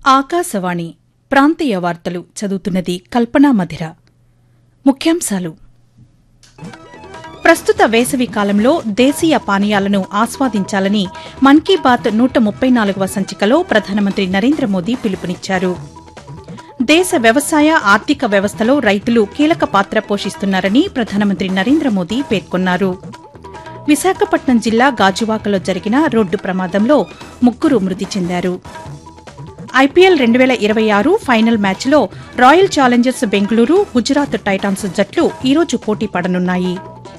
ఆకాశవాణి ప్రాంతీయ వార్తలు చదువుతున్నది కల్పనా మధిర ముఖ్యాంశాలు ప్రస్తుత వేసవి కాలంలో దేశీయ పానీయాలను ఆస్వాదించాలని మన్ కీ బాత్ నూట ముప్పై నాలుగవ సంచికలో ప్రధానమంత్రి నరేంద్ర మోదీ పిలుపునిచ్చారు దేశ వ్యవసాయ ఆర్థిక వ్యవస్థలో రైతులు కీలక పాత్ర పోషిస్తున్నారని ప్రధానమంత్రి నరేంద్ర మోదీ పేర్కొన్నారు విశాఖపట్నం జిల్లా గాజువాకలో జరిగిన రోడ్డు ప్రమాదంలో ముగ్గురు మృతి చెందారు ఐపీఎల్ రెండు వేల ఇరవై ఆరు ఫైనల్ మ్యాచ్లో royal challengers Bengaluru Gujarat titans జట్లు ఈరోజు పోటీ పడనున్నాయి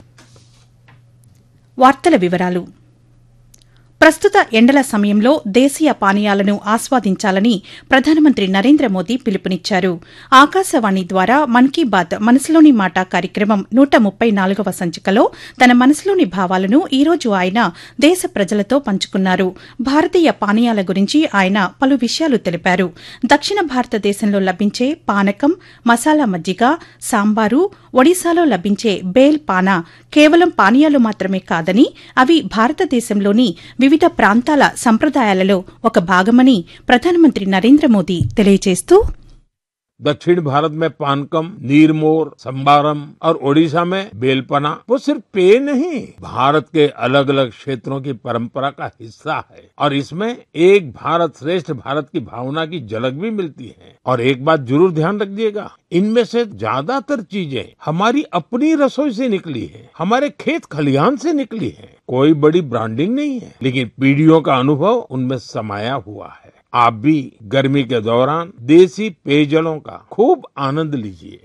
వార్తల వివరాలు ప్రస్తుత ఎండల సమయంలో దేశీయ పానీయాలను ఆస్వాదించాలని ప్రధానమంత్రి నరేంద్ర మోదీ పిలుపునిచ్చారు ఆకాశవాణి ద్వారా మన్ కీ బాత్ మనసులోని మాట కార్యక్రమం నూట ముప్పై నాలుగవ సంచికలో తన మనసులోని భావాలను ఈ రోజు ఆయన దేశ ప్రజలతో పంచుకున్నారు భారతీయ పానీయాల గురించి ఆయన పలు విషయాలు తెలిపారు దక్షిణ భారతదేశంలో లభించే పానకం మసాలా మజ్జిగ సాంబారు ఒడిశాలో లభించే బేల్ పానా కేవలం పానీయాలు మాత్రమే కాదని అవి భారతదేశంలోని వివిధ ప్రాంతాల సంప్రదాయాలలో ఒక భాగమని ప్రధానమంత్రి నరేంద్ర మోదీ తెలియజేస్తూ दक्षिण भारत में पानकम नीरमोर संबारम और ओडिशा में बेलपना वो सिर्फ पेय नहीं भारत के अलग अलग क्षेत्रों की परंपरा का हिस्सा है और इसमें एक भारत श्रेष्ठ भारत की भावना की झलक भी मिलती है और एक बात जरूर ध्यान रखिएगा इनमें से ज्यादातर चीजें हमारी अपनी रसोई से निकली है हमारे खेत खलिहान से निकली है कोई बड़ी ब्रांडिंग नहीं है लेकिन पीढ़ियों का अनुभव उनमें समाया हुआ है आप भी गर्मी के दौरान देसी पेयजलों का खूब आनंद लीजिए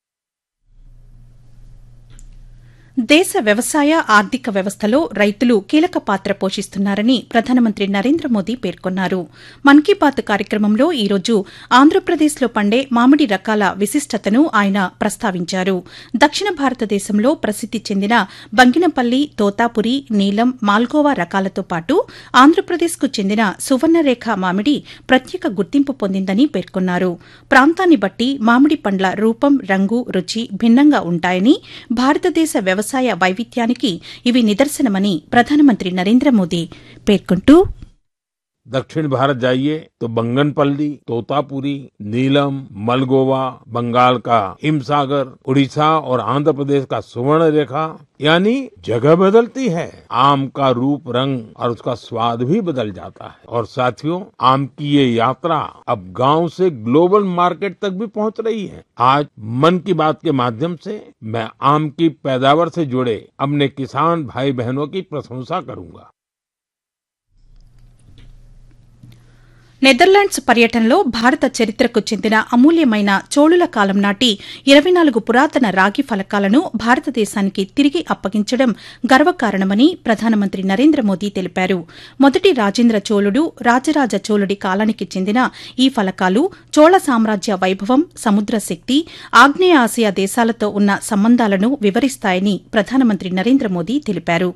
దేశ వ్యవసాయ ఆర్థిక వ్యవస్థలో రైతులు కీలక పాత్ర పోషిస్తున్నారని ప్రధానమంత్రి నరేంద్ర మోదీ పేర్కొన్నారు మన్ కీ బాత్ కార్యక్రమంలో ఈరోజు ఆంధ్రప్రదేశ్లో పండే మామిడి రకాల విశిష్టతను ఆయన ప్రస్తావించారు దక్షిణ భారతదేశంలో ప్రసిద్ది చెందిన బంగినపల్లి తోతాపురి నీలం మాల్గోవా రకాలతో పాటు ఆంధ్రప్రదేశ్కు చెందిన సువర్ణరేఖ మామిడి ప్రత్యేక గుర్తింపు పొందిందని పేర్కొన్నారు ప్రాంతాన్ని బట్టి మామిడి పండ్ల రూపం రంగు రుచి భిన్నంగా ఉంటాయని భారతదేశ వ్యవసాయ వైవిధ్యానికి ఇవి నిదర్శనమని ప్రధానమంత్రి నరేంద్ర మోదీ పేర్కొంటూ दक्षिण भारत जाइए तो बंगनपल्ली तोतापुरी नीलम मलगोवा बंगाल का हिमसागर उड़ीसा और आंध्र प्रदेश का सुवर्ण रेखा यानी जगह बदलती है आम का रूप रंग और उसका स्वाद भी बदल जाता है और साथियों आम की ये यात्रा अब गांव से ग्लोबल मार्केट तक भी पहुंच रही है आज मन की बात के माध्यम से मैं आम की पैदावार से जुड़े अपने किसान भाई बहनों की प्रशंसा करूंगा నెదర్లాండ్స్ పర్యటనలో భారత చరిత్రకు చెందిన అమూల్యమైన చోళుల కాలం నాటి ఇరవై నాలుగు పురాతన రాగి ఫలకాలను భారతదేశానికి తిరిగి అప్పగించడం గర్వకారణమని ప్రధానమంత్రి నరేంద్ర మోదీ తెలిపారు మొదటి రాజేంద్ర చోళుడు రాజరాజ చోళుడి కాలానికి చెందిన ఈ ఫలకాలు చోళ సామ్రాజ్య వైభవం సముద్ర శక్తి ఆగ్నేయ ఆసియా దేశాలతో ఉన్న సంబంధాలను వివరిస్తాయని ప్రధానమంత్రి నరేంద్ర మోదీ తెలిపారు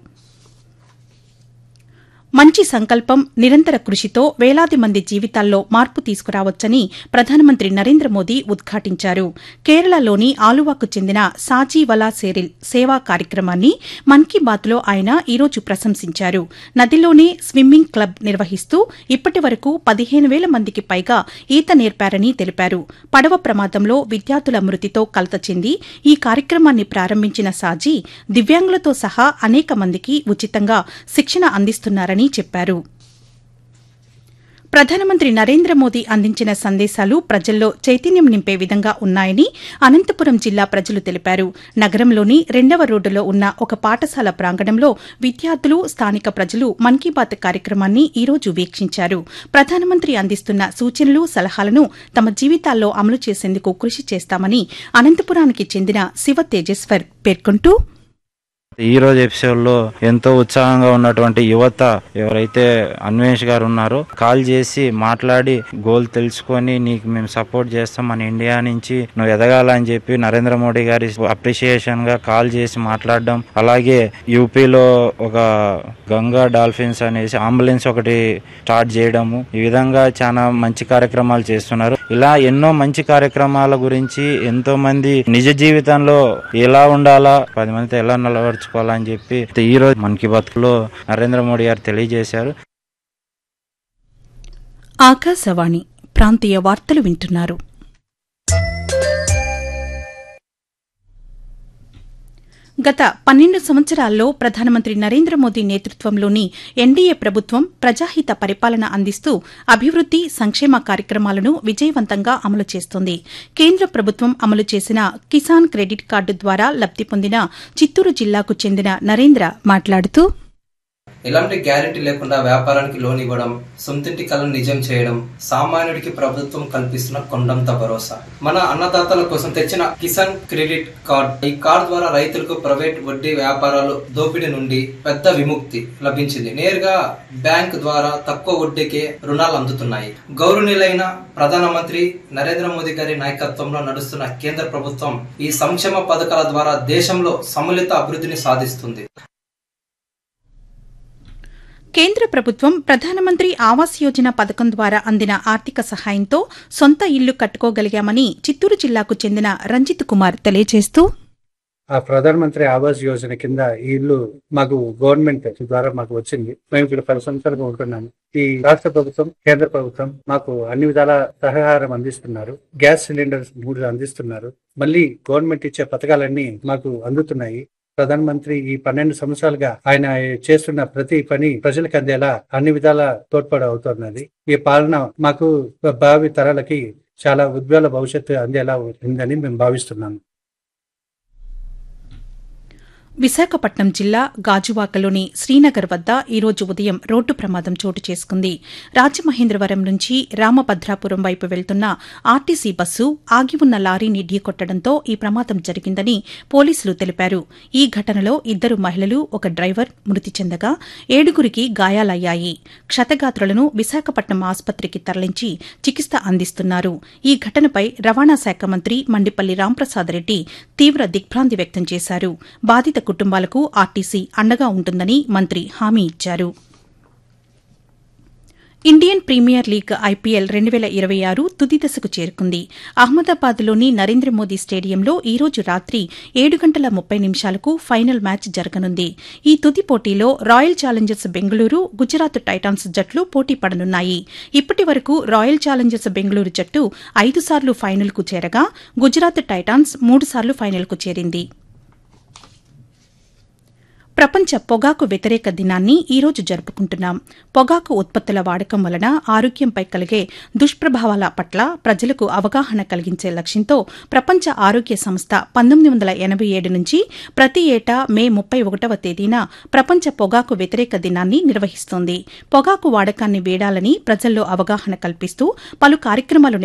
మంచి సంకల్పం నిరంతర కృషితో వేలాది మంది జీవితాల్లో మార్పు తీసుకురావచ్చని ప్రధానమంత్రి నరేంద్ర మోదీ ఉద్ఘాటించారు కేరళలోని ఆలువాకు చెందిన సాజీవలా సేరిల్ సేవా కార్యక్రమాన్ని మన్ కీ బాత్లో ఆయన ఈరోజు ప్రశంసించారు నదిలోనే స్విమ్మింగ్ క్లబ్ నిర్వహిస్తూ ఇప్పటి వరకు పదిహేను వేల మందికి పైగా ఈత నేర్పారని తెలిపారు పడవ ప్రమాదంలో విద్యార్థుల మృతితో కలత చెంది ఈ కార్యక్రమాన్ని ప్రారంభించిన సాజీ దివ్యాంగులతో సహా అనేక మందికి ఉచితంగా శిక్షణ అందిస్తున్నారని చెప్పారు ప్రధానమంత్రి నరేంద్ర మోదీ అందించిన సందేశాలు ప్రజల్లో చైతన్యం నింపే విధంగా ఉన్నాయని అనంతపురం జిల్లా ప్రజలు తెలిపారు నగరంలోని రెండవ రోడ్డులో ఉన్న ఒక పాఠశాల ప్రాంగణంలో విద్యార్థులు స్థానిక ప్రజలు మన్ కీ బాత్ కార్యక్రమాన్ని ఈ రోజు వీక్షించారు ప్రధానమంత్రి అందిస్తున్న సూచనలు సలహాలను తమ జీవితాల్లో అమలు చేసేందుకు కృషి చేస్తామని అనంతపురానికి చెందిన శివ తేజేశ్వర్ పేర్కొంటూ ఈ రోజు ఎపిసోడ్ లో ఎంతో ఉత్సాహంగా ఉన్నటువంటి యువత ఎవరైతే అన్వేష్ గారు ఉన్నారో కాల్ చేసి మాట్లాడి గోల్ తెలుసుకొని నీకు మేము సపోర్ట్ చేస్తాం మన ఇండియా నుంచి నువ్వు ఎదగాలని చెప్పి నరేంద్ర మోడీ గారి అప్రిషియేషన్ గా కాల్ చేసి మాట్లాడడం అలాగే యూపీలో ఒక గంగా డాల్ఫిన్స్ అనేసి అంబులెన్స్ ఒకటి స్టార్ట్ చేయడము ఈ విధంగా చాలా మంచి కార్యక్రమాలు చేస్తున్నారు ఇలా ఎన్నో మంచి కార్యక్రమాల గురించి ఎంతో మంది నిజ జీవితంలో ఎలా ఉండాలా పది మందితో ఎలా నిలబడుచుకోవాలని చెప్పి ఈ రోజు మన్ కీ బాత్ లో నరేంద్ర మోడీ గారు తెలియజేశారు ఆకాశవాణి ప్రాంతీయ వార్తలు వింటున్నారు గత పన్నెండు సంవత్సరాల్లో ప్రధానమంత్రి నరేంద్ర మోదీ నేతృత్వంలోని ఎన్డీఏ ప్రభుత్వం ప్రజాహిత పరిపాలన అందిస్తూ అభివృద్ది సంక్షేమ కార్యక్రమాలను విజయవంతంగా అమలు చేస్తోంది కేంద్ర ప్రభుత్వం అమలు చేసిన కిసాన్ క్రెడిట్ కార్డు ద్వారా లబ్ది పొందిన చిత్తూరు జిల్లాకు చెందిన నరేంద్ర మాట్లాడుతూ ఎలాంటి గ్యారెంటీ లేకుండా వ్యాపారానికి లోన్ ఇవ్వడం సొంతింటి కలను నిజం చేయడం సామాన్యుడికి ప్రభుత్వం కల్పిస్తున్న కొండంత భరోసా మన అన్నదాతల కోసం తెచ్చిన కిసాన్ క్రెడిట్ కార్డ్ ఈ కార్డ్ ద్వారా రైతులకు ప్రైవేట్ వడ్డీ వ్యాపారాలు దోపిడీ నుండి పెద్ద విముక్తి లభించింది నేరుగా బ్యాంక్ ద్వారా తక్కువ వడ్డీకే రుణాలు అందుతున్నాయి గౌరవనీయులైన ప్రధానమంత్రి నరేంద్ర మోదీ గారి నాయకత్వంలో నడుస్తున్న కేంద్ర ప్రభుత్వం ఈ సంక్షేమ పథకాల ద్వారా దేశంలో సమ్మిళిత అభివృద్ధిని సాధిస్తుంది కేంద్ర ప్రభుత్వం ప్రధానమంత్రి ఆవాస్ యోజన పథకం ద్వారా అందిన ఆర్థిక సహాయంతో సొంత ఇల్లు కట్టుకోగలిగామని చిత్తూరు జిల్లాకు చెందిన రంజిత్ కుమార్ తెలియజేస్తూ ఆ ప్రధాన మంత్రి ఆవాస్ యోజన కింద ఈ ఇల్లు మాకు గవర్నమెంట్ ద్వారా మాకు వచ్చింది మేము ఇక్కడ పది సంవత్సరాలుగా ఉంటున్నాము ఈ రాష్ట్ర ప్రభుత్వం కేంద్ర ప్రభుత్వం మాకు అన్ని విధాల సహకారం అందిస్తున్నారు గ్యాస్ సిలిండర్స్ మూడు అందిస్తున్నారు మళ్ళీ గవర్నమెంట్ ఇచ్చే పథకాలన్నీ మాకు అందుతున్నాయి ప్రధాన మంత్రి ఈ పన్నెండు సంవత్సరాలుగా ఆయన చేస్తున్న ప్రతి పని ప్రజలకు అందేలా అన్ని విధాల తోడ్పాటు అవుతున్నది ఈ పాలన మాకు భావి తరాలకి చాలా ఉజ్వల భవిష్యత్తు అందేలా ఉందని మేము భావిస్తున్నాము విశాఖపట్నం జిల్లా గాజువాకలోని శ్రీనగర్ వద్ద ఈరోజు ఉదయం రోడ్డు ప్రమాదం చోటు చేసుకుంది రాజమహేంద్రవరం నుంచి రామభద్రాపురం వైపు వెళ్తున్న ఆర్టీసీ బస్సు ఆగి ఉన్న లారీని ఢీకొట్టడంతో ఈ ప్రమాదం జరిగిందని పోలీసులు తెలిపారు ఈ ఘటనలో ఇద్దరు మహిళలు ఒక డ్రైవర్ మృతి చెందగా ఏడుగురికి గాయాలయ్యాయి క్షతగాత్రులను విశాఖపట్నం ఆసుపత్రికి తరలించి చికిత్స అందిస్తున్నారు ఈ ఘటనపై రవాణా శాఖ మంత్రి మండిపల్లి రాంప్రసాద్ రెడ్డి తీవ్ర దిగ్భ్రాంతి వ్యక్తం చేశారు బాధిత కుటుంబాలకు ఆర్టీసీ అండగా ఉంటుందని మంత్రి హామీ ఇచ్చారు ఇండియన్ ప్రీమియర్ లీగ్ ఐపీఎల్ రెండు వేల ఇరవై ఆరు తుది దశకు చేరుకుంది అహ్మదాబాద్లోని నరేంద్ర మోదీ స్టేడియంలో ఈ రోజు రాత్రి ఏడు గంటల ముప్పై నిమిషాలకు ఫైనల్ మ్యాచ్ జరగనుంది ఈ తుది పోటీలో royal challengers Bengaluru Gujarat titans జట్లు పోటీ పడనున్నాయి ఇప్పటి వరకు రాయల్ ఛాలెంజర్స్ బెంగళూరు జట్టు ఐదు సార్లు ఫైనల్కు చేరగా గుజరాత్ టైటాన్స్ మూడు సార్లు ఫైనల్కు చేరింది ప్రపంచ పొగాకు వ్యతిరేక దినాన్ని ఈ రోజు జరుపుకుంటున్నాం పొగాకు ఉత్పత్తుల వాడకం వలన ఆరోగ్యంపై కలిగే దుష్ప్రభావాల పట్ల ప్రజలకు అవగాహన కలిగించే లక్ష్యంతో ప్రపంచ ఆరోగ్య సంస్థ పంతొమ్మిది వందల ఎనబై ఏడు నుంచి ప్రతి ఏటా మే ముప్పై ఒకటవ తేదీన ప్రపంచ పొగాకు వ్యతిరేక దినాన్ని నిర్వహిస్తోంది పొగాకు వాడకాన్ని వేడాలని ప్రజల్లో అవగాహన కల్పిస్తూ పలు కార్యక్రమాలు